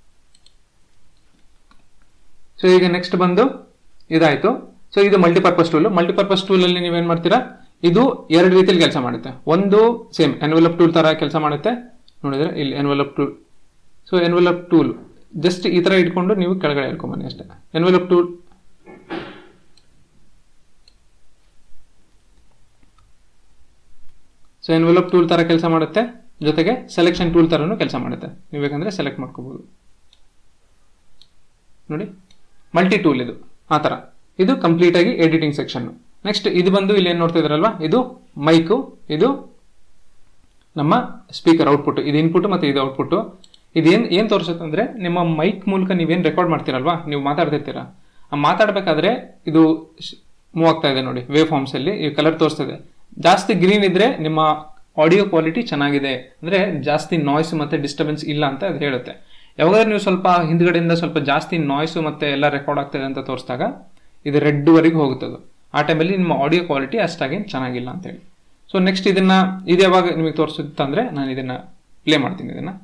ಸೊ ಈಗ ನೆಕ್ಸ್ಟ್ ಬಂದು ಇದಾಯ್ತು ಸೊ ಇದು ಮಲ್ಟಿಪರ್ಪಸ್ ಟೂಲ್ ಮಲ್ಟಿಪರ್ಪಸ್ ಟೂಲ್ ಅಲ್ಲಿ ನೀವೇನ್ ಮಾಡ್ತೀರಾ ಇದು ಎರಡು ರೀತಿಯಲ್ಲಿ ಕೆಲಸ ಮಾಡುತ್ತೆ ಒಂದು ಸೇಮ್ ಎನ್ವೆಲಪ್ ಟೂಲ್ ತರ ಕೆಲಸ ಮಾಡುತ್ತೆ ನೋಡಿದ್ರೆ ಇಲ್ಲಿ envelope tool so envelope tool just ಈ ತರ ಇಟ್ಕೊಂಡು ನೀವು ಕೆಳಗಡೆ ಹೇಳ್ಕೊಂಬನ್ನಿ ಅಷ್ಟೇ envelope tool so envelope tool ತರ ಕೆಲಸ ಮಾಡುತ್ತೆ ಜೊತೆಗೆ ಸೆಲೆಕ್ಷನ್ ಟೂಲ್ ತರನು ಕೆಲಸ ಮಾಡುತ್ತೆ ನೀವು ಬೇಕಂದ್ರೆ ಸೆಲೆಕ್ಟ್ ಮಾಡ್ಕೋಬಹುದು ನೋಡಿ ಮಲ್ಟಿ ಟೂಲ್ ಇದು ಆ ತರ ಇದು ಕಂಪ್ಲೀಟ್ ಆಗಿ ಎಡಿಟಿಂಗ್ ಸೆಕ್ಷನ್ ನೆಕ್ಸ್ಟ್ ಇದು ಬಂದು ಇಲ್ಲಿ ಏನ್ ನೋಡ್ತಿದ್ರಲ್ವಾ ಇದು ಮೈಕು ಇದು ನಮ್ಮ ಸ್ಪೀಕರ್ ಔಟ್ಪುಟ್ ಇದು ಇನ್ಪುಟ್ ಮತ್ತೆ ಇದು ಔಟ್ಪುಟ್ ಇದೇನ್ ಏನ್ ತೋರಿಸುತ್ತೆ ಅಂದ್ರೆ ನಿಮ್ಮ ಮೈಕ್ ಮೂಲಕ ನೀವೇನ್ ರೆಕಾರ್ಡ್ ಮಾಡ್ತೀರಲ್ವಾ ನೀವು ಮಾತಾಡ್ತಿರ್ತೀರಾ ಆ ಮಾತಾಡ್ಬೇಕಾದ್ರೆ ಇದು ಮೂವ್ ಆಗ್ತಾ ಇದೆ ನೋಡಿ ವೇವ್ ಫಾರ್ಮ್ಸ್ ಅಲ್ಲಿ ಈ ಕಲರ್ ತೋರಿಸ್ತಿದೆ ಜಾಸ್ತಿ ಗ್ರೀನ್ ಇದ್ರೆ ನಿಮ್ಮ ಆಡಿಯೋ ಕ್ವಾಲಿಟಿ ಚೆನ್ನಾಗಿದೆ ಅಂದ್ರೆ ಜಾಸ್ತಿ ನಾಯ್ಸ್ ಮತ್ತೆ ಡಿಸ್ಟರ್ಬೆನ್ಸ್ ಇಲ್ಲ ಅಂತ ಅದು ಹೇಳುತ್ತೆ ಯಾವಾಗಾದ್ರೂ ನೀವು ಸ್ವಲ್ಪ ಹಿಂದ್ಗಡೆಯಿಂದ ಸ್ವಲ್ಪ ಜಾಸ್ತಿ ನಾಯ್ಸ್ ಮತ್ತೆ ಎಲ್ಲ ರೆಕಾರ್ಡ್ ಆಗ್ತದೆ ಅಂತ ತೋರಿಸಿದಾಗ ಇದು ರೆಡ್ ವರೆಗೆ ಹೋಗುತ್ತೆ ಅದು ಆ ಟೈಮಲ್ಲಿ ನಿಮ್ಮ ಆಡಿಯೋ ಕ್ವಾಲಿಟಿ ಅಷ್ಟಾಗೇನು ಚೆನ್ನಾಗಿಲ್ಲ ಅಂತ ಹೇಳಿ ಸೊ ನೆಕ್ಸ್ಟ್ ಇದನ್ನ ಇದು ಯಾವಾಗ ನಿಮಗೆ ತೋರಿಸುತ್ತಂದ್ರೆ ನಾನು ಇದನ್ನ ಪ್ಲೇ ಮಾಡ್ತೀನಿ ಇದನ್ನ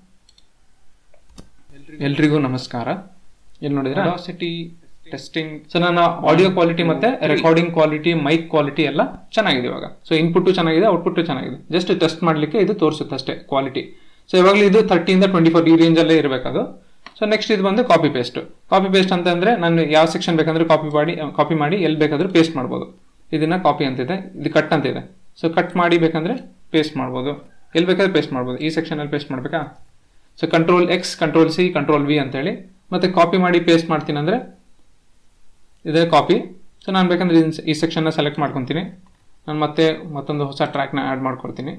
ಎಲ್ರಿಗೂ ನಮಸ್ಕಾರ ಇಲ್ಲಿ ನೋಡಿದ್ರೆ ಸಿಟಿ ಟೆಸ್ಟಿಂಗ್ ಸೊ ನನ್ನ ಆಡಿಯೋ ಕ್ವಾಲಿಟಿ ಮತ್ತೆ ರೆಕಾರ್ಡಿಂಗ್ ಕ್ವಾಲಿಟಿ ಮೈಕ್ ಕ್ವಾಲಿಟಿ ಎಲ್ಲ ಚೆನ್ನಾಗಿದೆ ಇವಾಗ ಸೊ ಇನ್ಪುಟ್ ಚೆನ್ನಾಗಿದೆ ಔಟ್ಪುಟ್ ಚೆನ್ನಾಗಿದೆ ಜಸ್ಟ್ ಟೆಸ್ಟ್ ಮಾಡ್ಲಿಕ್ಕೆ ಇದು ತೋರಿಸುತ್ತೆ ಅಷ್ಟೇ ಕ್ವಾಲಿಟಿ ಸೊ ಇವಾಗಲೂ ಇದು ತರ್ಟಿಯಿಂದ ಟ್ವೆಂಟಿ ಫೋರ್ ಈ ರೇಂಜ್ ಅಲ್ಲೇ ಇರಬೇಕದು ಸೊ ನೆಕ್ಸ್ಟ್ ಇದು ಬಂದು ಕಾಪಿ ಪೇಸ್ಟ್ ಕಾಪಿ ಪೇಸ್ಟ್ ಅಂತಂದ್ರೆ ನಾನು ಯಾವ ಸೆಕ್ಷನ್ ಬೇಕಂದ್ರೆ ಕಾಪಿ ಮಾಡಿ ಕಾಪಿ ಮಾಡಿ ಎಲ್ಲಿ ಬೇಕಾದ್ರೂ ಪೇಸ್ಟ್ ಮಾಡ್ಬೋದು ಇದನ್ನ ಕಾಪಿ ಅಂತಿದೆ ಇದು ಕಟ್ ಅಂತಿದೆ ಸೊ ಕಟ್ ಮಾಡಿ ಬೇಕಂದ್ರೆ ಪೇಸ್ಟ್ ಮಾಡ್ಬೋದು ಎಲ್ಲಿ ಬೇಕಾದ್ರೆ ಪೇಸ್ಟ್ ಮಾಡ್ಬೋದು ಈ ಸೆಕ್ಷನ್ ಅಲ್ಲಿ ಪೇಸ್ಟ್ ಮಾಡ್ಬೇಕಾ so control X control C control V ಅಂತೇಳಿ ಮತ್ತೆ ಕಾಪಿ ಮಾಡಿ ಪೇಸ್ಟ್ ಮಾಡ್ತೀನಿ ಅಂದ್ರೆ ಇದೇ ಕಾಪಿ ಸೊ ನಾನು ಬೇಕಂದ್ರೆ ಇದನ್ನ ಈ ಸೆಕ್ಷನ್ನ ಸೆಲೆಕ್ಟ್ ಮಾಡ್ಕೊತೀನಿ ನಾನು ಮತ್ತೆ ಮತ್ತೊಂದು ಹೊಸ ಟ್ರ್ಯಾಕ್ನ ಆ್ಯಡ್ ಮಾಡ್ಕೊಡ್ತೀನಿ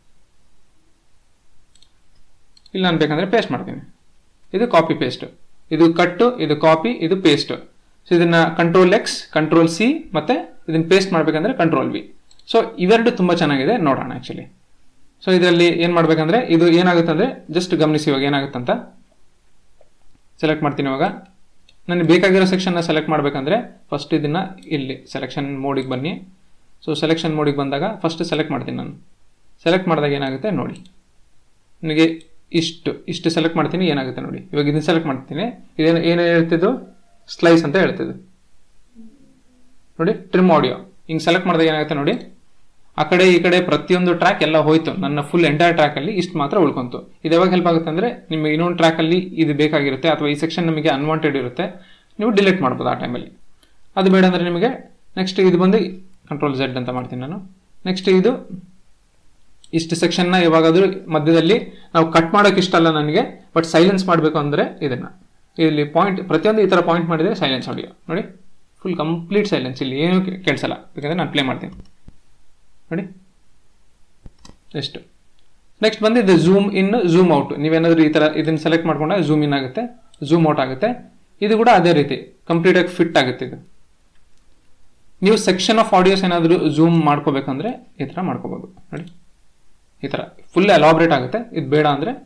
ಇಲ್ಲಿ ನಾನು ಬೇಕಂದ್ರೆ ಪೇಸ್ಟ್ ಮಾಡ್ತೀನಿ ಇದು ಕಾಪಿ ಪೇಸ್ಟ್ ಇದು ಕಟ್ಟು ಇದು ಕಾಪಿ ಇದು ಪೇಸ್ಟ್ ಸೊ ಇದನ್ನ ಕಂಟ್ರೋಲ್ ಎಕ್ಸ್ ಕಂಟ್ರೋಲ್ ಸಿ ಮತ್ತೆ ಇದನ್ನ ಪೇಸ್ಟ್ ಮಾಡ್ಬೇಕಂದ್ರೆ ಕಂಟ್ರೋಲ್ ವಿ ಸೊ ಇವೆರಡು ತುಂಬಾ ಚೆನ್ನಾಗಿದೆ ನೋಡೋಣ ಆಕ್ಚುಲಿ ಸೊ ಇದರಲ್ಲಿ ಏನ್ ಮಾಡ್ಬೇಕಂದ್ರೆ ಇದು ಏನಾಗುತ್ತೆ ಅಂದ್ರೆ ಜಸ್ಟ್ ಗಮನಿಸಿ ಇವಾಗ ಏನಾಗುತ್ತಂತ ಸೆಲೆಕ್ಟ್ ಮಾಡ್ತೀನಿ ಇವಾಗ ನನಗೆ ಬೇಕಾಗಿರೋ ಸೆಕ್ಷನ್ನ ಸೆಲೆಕ್ಟ್ ಮಾಡ್ಬೇಕಂದ್ರೆ ಫಸ್ಟ್ ಇದನ್ನ ಇಲ್ಲಿ ಸೆಲೆಕ್ಷನ್ ಮೋಡಿಗೆ ಬನ್ನಿ ಸೊ ಸೆಲೆಕ್ಷನ್ ಮೋಡಿಗೆ ಬಂದಾಗ ಫಸ್ಟ್ ಸೆಲೆಕ್ಟ್ ಮಾಡ್ತೀನಿ ನಾನು ಸೆಲೆಕ್ಟ್ ಮಾಡಿದಾಗ ಏನಾಗುತ್ತೆ ನೋಡಿ ನನಗೆ ಇಷ್ಟು ಇಷ್ಟು ಸೆಲೆಕ್ಟ್ ಮಾಡ್ತೀನಿ ಏನಾಗುತ್ತೆ ನೋಡಿ ಇವಾಗ ಇದನ್ನ ಸೆಲೆಕ್ಟ್ ಮಾಡ್ತೀನಿ ಇದೇನು ಏನು ಹೇಳ್ತಿದ್ದು ಸ್ಲೈಸ್ ಅಂತ ಹೇಳ್ತಿದ್ದು ನೋಡಿ ಟ್ರಿಮ್ ಆಡಿಯೋ ಹಿಂಗೆ ಸೆಲೆಕ್ಟ್ ಮಾಡಿದಾಗ ಏನಾಗುತ್ತೆ ನೋಡಿ ಆ ಕಡೆ ಈ ಕಡೆ ಪ್ರತಿಯೊಂದು ಟ್ರ್ಯಾಕ್ ಎಲ್ಲ ಹೋಯ್ತು ನನ್ನ ಫುಲ್ ಎಂಟೈರ್ ಟ್ರ್ಯಾಕ್ ಅಲ್ಲಿ ಇಷ್ಟು ಮಾತ್ರ ಉಳ್ಕೊಂತು ಇದು ಯಾವಾಗ ಹೆಲ್ಪ್ ಆಗುತ್ತೆ ಅಂದ್ರೆ ನಿಮಗೆ ಇನ್ನೊಂದು ಟ್ರ್ಯಾಕ್ ಅಲ್ಲಿ ಇದು ಬೇಕಾಗಿರುತ್ತೆ ಅಥವಾ ಈ ಸೆಕ್ಷನ್ ನಮಗೆ ಅನ್ವಾಂಟೆಡ್ ಇರುತ್ತೆ ನೀವು ಡಿಲೀಟ್ ಮಾಡ್ಬೋದು ಆ ಟೈಮಲ್ಲಿ ಅದು ಬೇಡ ಅಂದ್ರೆ ನಿಮಗೆ ನೆಕ್ಸ್ಟ್ ಇದು ಬಂದು ಕಂಟ್ರೋಲ್ ಝೆಡ್ ಅಂತ ಮಾಡ್ತೀನಿ ನಾನು ನೆಕ್ಸ್ಟ್ ಇದು ಇಷ್ಟು ಸೆಕ್ಷನ್ನ ಯಾವಾಗಾದ್ರೂ ಮಧ್ಯದಲ್ಲಿ ನಾವು ಕಟ್ ಮಾಡೋಕೆ ಇಷ್ಟ ಅಲ್ಲ ನನಗೆ ಬಟ್ ಸೈಲೆನ್ಸ್ ಮಾಡಬೇಕು ಅಂದ್ರೆ ಇದನ್ನ ಇಲ್ಲಿ ಪಾಯಿಂಟ್ ಪ್ರತಿಯೊಂದು ಈ ತರ ಪಾಯಿಂಟ್ ಮಾಡಿದ್ರೆ ಸೈಲೆನ್ಸ್ ಆಡಿಯೋ ನೋಡಿ ಫುಲ್ ಕಂಪ್ಲೀಟ್ ಸೈಲೆನ್ಸ್ ಇಲ್ಲಿ ಏನು ಕೇಳಿಸಲ್ಲ ಬೇಕಂದ್ರೆ ನಾನು ಪ್ಲೇ ಮಾಡ್ತೀನಿ ನೋಡಿ ಎಷ್ಟು ನೆಕ್ಸ್ಟ್ ಬಂದು ಇದು ಝೂಮ್ ಇನ್ ಝೂಮ್ ಔಟ್ ನೀವೇನಾದ್ರೂ ಈ ತರ ಇದನ್ನ ಸೆಲೆಕ್ಟ್ ಮಾಡ್ಕೊಂಡಾಗ ಝೂಮ್ ಇನ್ ಆಗುತ್ತೆ ಝೂಮ್ ಔಟ್ ಆಗುತ್ತೆ ಇದು ಕೂಡ ಅದೇ ರೀತಿ ಕಂಪ್ಲೀಟ್ ಆಗಿ ಫಿಟ್ ಆಗುತ್ತೆ ಇದು ನೀವು ಸೆಕ್ಷನ್ ಆಫ್ ಆಡಿಯೋಸ್ ಏನಾದರೂ ಝೂಮ್ ಮಾಡ್ಕೋಬೇಕಂದ್ರೆ ಈ ತರ ಮಾಡ್ಕೋಬಹುದು ನೋಡಿ ಈ ತರ ಫುಲ್ ಎಲಾಬ್ರೇಟ್ ಆಗುತ್ತೆ ಇದು ಬೇಡ ಅಂದ್ರೆ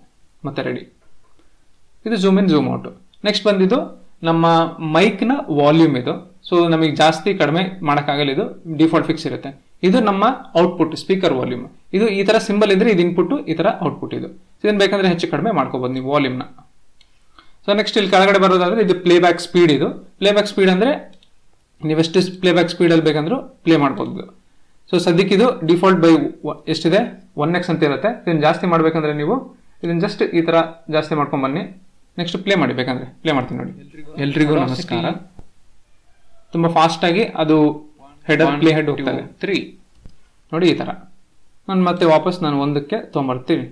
ಮತ್ತೆ ರೆಡಿ ಇದು zoom in zoom out next ಬಂದಿದ್ದು ನಮ್ಮ ಮೈಕ್ನ ವಾಲ್ಯೂಮ್ ಇದು ಸೊ ನಮಗೆ ಜಾಸ್ತಿ ಕಡಿಮೆ ಮಾಡೋಕ್ಕಾಗಲ್ಲ ಇದು ಡಿಫಾಲ್ಟ್ ಫಿಕ್ಸ್ ಇರುತ್ತೆ ಇದು ನಮ್ಮ ಔಟ್ಪುಟ್ ಸ್ಪೀಕರ್ ವಾಲ್ಯೂಮ್ ಇದು ಈ ತರ ಸಿಂಬಲ್ ಇದ್ರೆ ಇದು ಇನ್ಪುಟ್ ಈ ತರ ಔಟ್ಪುಟ್ ಇದು ಇದನ್ನ ಬೇಕಂದ್ರೆ ಹೆಚ್ಚು ಕಡಿಮೆ ಮಾಡ್ಕೋಬಹುದು ನೀವು ವಾಲ್ಯೂಮ್ನ ಸೊ ನೆಕ್ಸ್ಟ್ ಇಲ್ಲಿ ಕೆಳಗಡೆ ಬರೋದಾದ್ರೆ ಇದು ಪ್ಲೇಬ್ಯಾಕ್ ಸ್ಪೀಡ್ ಇದು ಪ್ಲೇಬ್ಯಾಕ್ ಸ್ಪೀಡ್ ಅಂದ್ರೆ ನೀವೆಷ್ಟು ಪ್ಲೇಬ್ಯಾಕ್ ಸ್ಪೀಡಲ್ಲಿ ಬೇಕಂದ್ರೂ ಪ್ಲೇ ಮಾಡ್ಬೋದು ಸೊ ಸದ್ಯಕ್ಕೆ ಇದು ಡಿಫಾಲ್ಟ್ ಬೈ ಎಷ್ಟಿದೆ ಒನ್ ಎಕ್ಸ್ ಅಂತ ಇರುತ್ತೆ ಇದನ್ನು ಜಾಸ್ತಿ ಮಾಡಬೇಕಂದ್ರೆ ನೀವು ಇದನ್ನ ಜಸ್ಟ್ ಈ ಥರ ಜಾಸ್ತಿ ಮಾಡ್ಕೊಂಡ್ ಬನ್ನಿ ನೆಕ್ಸ್ಟ್ ಪ್ಲೇ ಮಾಡಿ ಬೇಕಂದ್ರೆ ಪ್ಲೇ ಮಾಡ್ತೀನಿ ನೋಡಿ ಎಲ್ರಿಗೂ ನಮಸ್ಕಾರ ತುಂಬ ಫಾಸ್ಟಾಗಿ ಅದು ಹೆಡರ್ ಪ್ಲೇ ಹೆಡ್ ಹೋಗ್ತದೆ ತ್ರೀ ನೋಡಿ ಈ ಥರ ನಾನು ಮತ್ತೆ ವಾಪಸ್ ನಾನು ಒಂದಕ್ಕೆ ತೊಗೊಂಬರ್ತೀನಿ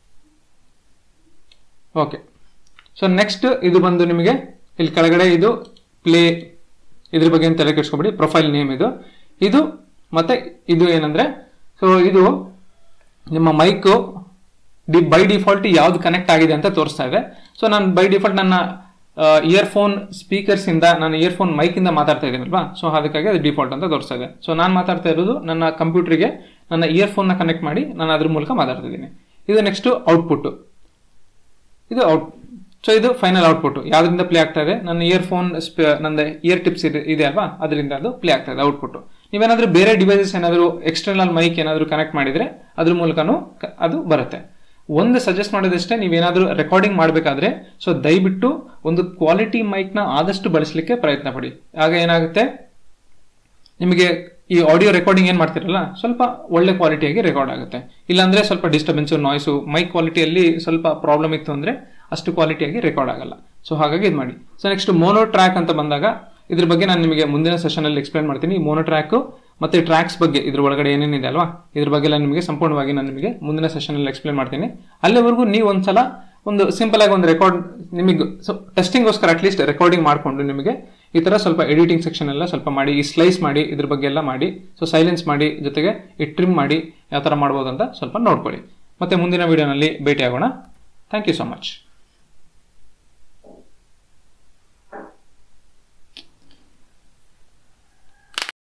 ಓಕೆ ಸೊ ನೆಕ್ಸ್ಟ್ ಇದು ಬಂದು ನಿಮಗೆ ಇಲ್ಲಿ ಕೆಳಗಡೆ ಇದು ಪ್ಲೇ ಇದ್ರ ಬಗ್ಗೆ ತಲೆ ಕೆಡ್ಸ್ಕೊಬಿಡಿ ಪ್ರೊಫೈಲ್ ನೇಮ್ ಇದು ಇದು ಮತ್ತೆ ಇದು ಏನಂದ್ರೆ ಸೊ ಇದು ನಿಮ್ಮ ಮೈಕು ಡಿ ಬೈ ಡಿಫಾಲ್ಟ್ ಯಾವ್ದು ಕನೆಕ್ಟ್ ಆಗಿದೆ ಅಂತ ತೋರಿಸ್ತಾ ಇದೆ ಸೊ ನಾನು ಬೈ ಡಿಫಾಲ್ಟ್ ನನ್ನ ಇಯರ್ಫೋನ್ ಸ್ಪೀಕರ್ಸ್ ಇಂದ ನಾನು ಇಯರ್ಫೋನ್ ಮೈಕ್ ಇಂದ ಮಾತಾಡ್ತಾ ಇದ್ದೀನಲ್ವಾ ಸೊ ಅದಕ್ಕಾಗಿ ಅದು ಡಿಫಾಲ್ಟ್ ಅಂತ ತೋರಿಸ್ತಾ ಇದೆ ಸೊ ನಾನು ಮಾತಾಡ್ತಾ ಇರೋದು ನನ್ನ ಕಂಪ್ಯೂಟರ್ಗೆ ನನ್ನ ಇಯರ್ಫೋನ್ನ ಕನೆಕ್ಟ್ ಮಾಡಿ ನಾನು ಅದ್ರ ಮೂಲಕ ಮಾತಾಡ್ತಾ ಇದ್ದೀನಿ ಇದು ನೆಕ್ಸ್ಟ್ ಔಟ್ಪುಟ್ ಇದು ಔಟ್ ಸೊ ಇದು ಫೈನಲ್ ಔಟ್ಪುಟ್ ಯಾವ್ದ್ರಿಂದ ಪ್ಲೇ ಆಗ್ತಾ ಇದೆ ನನ್ನ ಇಯರ್ಫೋನ್ ನನ್ನ ಇಯರ್ ಟಿಪ್ಸ್ ಇದೆ ಇದೆ ಅಲ್ವಾ ಅದರಿಂದ ಅದು ಪ್ಲೇ ಆಗ್ತಾ ಇದೆ ಔಟ್ಪುಟ್ ನೀವೇನಾದ್ರೂ ಬೇರೆ ಡಿವೈಸಸ್ ಏನಾದರೂ ಎಕ್ಸ್ಟರ್ನಲ್ ಮೈಕ್ ಏನಾದರೂ ಕನೆಕ್ಟ್ ಮಾಡಿದ್ರೆ ಅದ್ರ ಮೂಲಕನೂ ಕ- ಅದು ಬರುತ್ತೆ ಒಂದು ಸಜೆಸ್ಟ್ ಮಾಡೋದಷ್ಟೇ ನೀವೇನಾದರೂ ರೆಕಾರ್ಡಿಂಗ್ ಮಾಡಬೇಕಾದ್ರೆ ಸೊ ದಯವಿಟ್ಟು ಒಂದು ಕ್ವಾಲಿಟಿ ಮೈಕ್ನ ಆದಷ್ಟು ಬಳಸಲಿಕ್ಕೆ ಪ್ರಯತ್ನ ಪಡಿ ಆಗ ಏನಾಗುತ್ತೆ ನಿಮಗೆ ಈ ಆಡಿಯೋ ರೆಕಾರ್ಡಿಂಗ್ ಏನು ಮಾಡ್ತಿರಲ್ಲ ಸ್ವಲ್ಪ ಒಳ್ಳೆ ಕ್ವಾಲಿಟಿಯಾಗಿ ರೆಕಾರ್ಡ್ ಆಗುತ್ತೆ ಇಲ್ಲಾಂದ್ರೆ ಸ್ವಲ್ಪ ಡಿಸ್ಟರ್ಬೆನ್ಸು ನಾಯ್ಸು ಮೈಕ್ ಕ್ವಾಲಿಟಿಯಲ್ಲಿ ಸ್ವಲ್ಪ ಪ್ರಾಬ್ಲಮ್ ಇತ್ತು ಅಂದ್ರೆ ಅಷ್ಟು ಕ್ವಾಲಿಟಿಯಾಗಿ ರೆಕಾರ್ಡ್ ಆಗಲ್ಲ ಸೊ ಹಾಗಾಗಿ ಇದು ಮಾಡಿ ಸೊ ನೆಕ್ಸ್ಟ್ ಮೋನೋ ಟ್ರ್ಯಾಕ್ ಅಂತ ಬಂದಾಗ ಇದ್ರ ಬಗ್ಗೆ ನಾನು ನಿಮಗೆ ಮುಂದಿನ ಸೆಷನಲ್ಲಿ ಎಕ್ಸ್ಪ್ಲೈನ್ ಮಾಡ್ತೀನಿ ಈ ಮೋನೋ ಟ್ರ್ಯಾಕ್ ಮತ್ತೆ ಟ್ರ್ಯಾಕ್ಸ್ ಬಗ್ಗೆ ಇದ್ರ ಒಳಗಡೆ ಏನೇನಿದೆ ಅಲ್ವಾ ಇದ್ರ ಬಗ್ಗೆ ಎಲ್ಲ ನಿಮಗೆ ಸಂಪೂರ್ಣವಾಗಿ ನಾನು ನಿಮಗೆ ಮುಂದಿನ ಸೆಷನಲ್ಲಿ ಎಕ್ಸ್ಪ್ಲೈನ್ ಮಾಡ್ತೀನಿ ಅಲ್ಲಿವರೆಗೂ ನೀವು ಒಂದ್ಸಲ ಒಂದು ಸಿಂಪಲ್ ಆಗಿ ಒಂದು ರೆಕಾರ್ಡ್ ನಿಮಗೆ ಸೊ ಟೆಸ್ಟಿಂಗ್ಗೋಸ್ಕರ ಅಟ್ಲೀಸ್ಟ್ ರೆಕಾರ್ಡಿಂಗ್ ಮಾಡಿಕೊಂಡು ನಿಮಗೆ ಈ ತರ ಸ್ವಲ್ಪ ಎಡಿಟಿಂಗ್ ಸೆಕ್ಷನ್ ಎಲ್ಲ ಸ್ವಲ್ಪ ಮಾಡಿ ಈ ಸ್ಲೈಸ್ ಮಾಡಿ ಇದ್ರ ಬಗ್ಗೆ ಎಲ್ಲ ಮಾಡಿ ಸೊ ಸೈಲೆನ್ಸ್ ಮಾಡಿ ಜೊತೆಗೆ ಈ ಟ್ರಿಮ್ ಮಾಡಿ ಯಾವ ಥರ ಮಾಡ್ಬೋದು ಅಂತ ಸ್ವಲ್ಪ ನೋಡ್ಕೊಳ್ಳಿ ಮತ್ತೆ ಮುಂದಿನ ವಿಡಿಯೋನಲ್ಲಿ ಭೇಟಿ ಆಗೋಣ ಥ್ಯಾಂಕ್ ಯು ಸೊ ಮಚ್